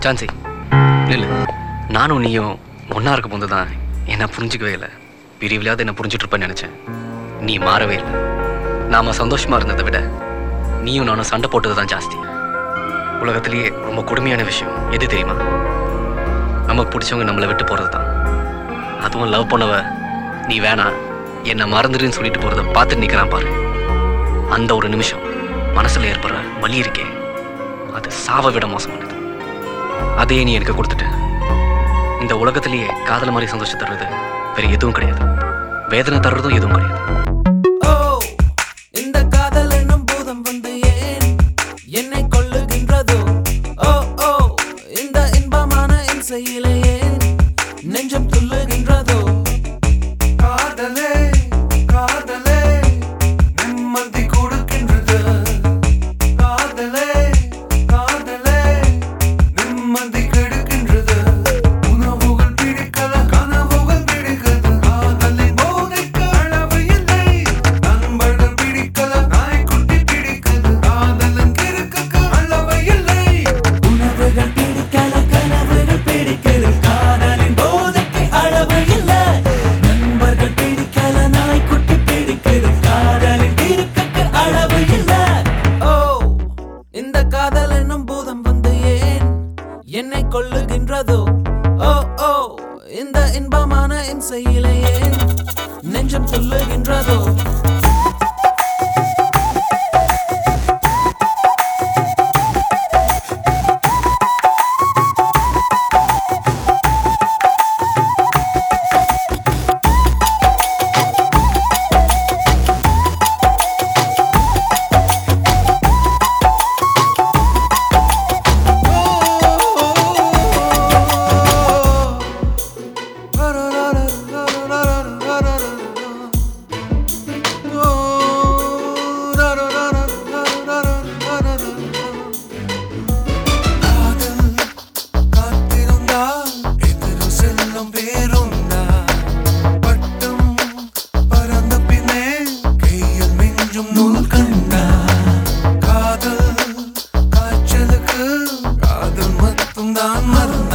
சான்சி நில்லு நானும் நீயும் ஒன்றா இருக்க போது தான் என்ன புரிஞ்சிக்கவே இல்லை பிரிவிலையாவது என்ன புரிஞ்சுட்டு இருப்பேன்னு நினச்சேன் நீ மாறவே இல்லை நாம சந்தோஷமா இருந்ததை விட நீயும் நானும் சண்டை போட்டது தான் ஜாஸ்தி உலகத்திலேயே ரொம்ப கொடுமையான விஷயம் எது தெரியுமா நமக்கு பிடிச்சவங்க நம்மளை விட்டு போகிறது தான் அதுவும் லவ் பண்ணவ நீ வேணாம் என்னை மறந்துடுன்னு சொல்லிட்டு போகிறத பார்த்துட்டு நிற்கிறான் பாரு அந்த ஒரு நிமிஷம் மனசில் ஏற்படுற வலி இருக்கே அது சாவை விட மோசமானது அதையே நீ எனக்கு கொடுத்துட்ட இந்த உலகத்திலேயே காதல் மாதிரி சந்தோஷம் தர்றது வேற எதுவும் கிடையாது வேதனை தர்றதும் எதுவும் கிடையாது ஓ இந்த காதல் என்னும் பூதம் வந்து ஏன் என்னை கொள்ளுகின்றதோ ஓ ஓ இந்த இன்பமான இசையிலே ஏன் நெஞ்சம் துள்ளுகின்றதோ காதலே காதலே நிம்மதி கொடுக்கின்றது காதலே காதலே நிம்மதி கெடுக்கின்றது உணவுகள் பிடிக்கல கனவுகள் பிடிக்கிறது காதலின் போதைக்கு அளவு இல்லை நண்பர்கள் பிடிக்கல நாய்க்குட்டி பிடிக்குது காதலன் கிறுக்குக்கு அளவு இல்லை உணவுகள் பிடிக்கல கனவுகள் பிடிக்கல காதலின் போதைக்கு அளவு இல்ல நண்பர்கள் பிடிக்கல நாய்க்குட்டி பிடிக்கல காதலின் இருக்கக்கு அளவு இல்ல ஓ இந்த காதல் என்னும் பூதம் வந்து ஏன் என்னை கொள்ளுகின்றதோ ஓ ஓ இந்த இன்பமான இசையிலே ஏன் நெஞ்சம் துள்ளுகின்றதோ காதல் காத்திருந்தால் எதிர் செல்லும் பேருந்தா பட்டம் பறந்த பின்னே கையில் மிஞ்சும் நூல் கண்டா காதல் காய்ச்சலுக்கு காதல் மட்டும் தான் மருந்து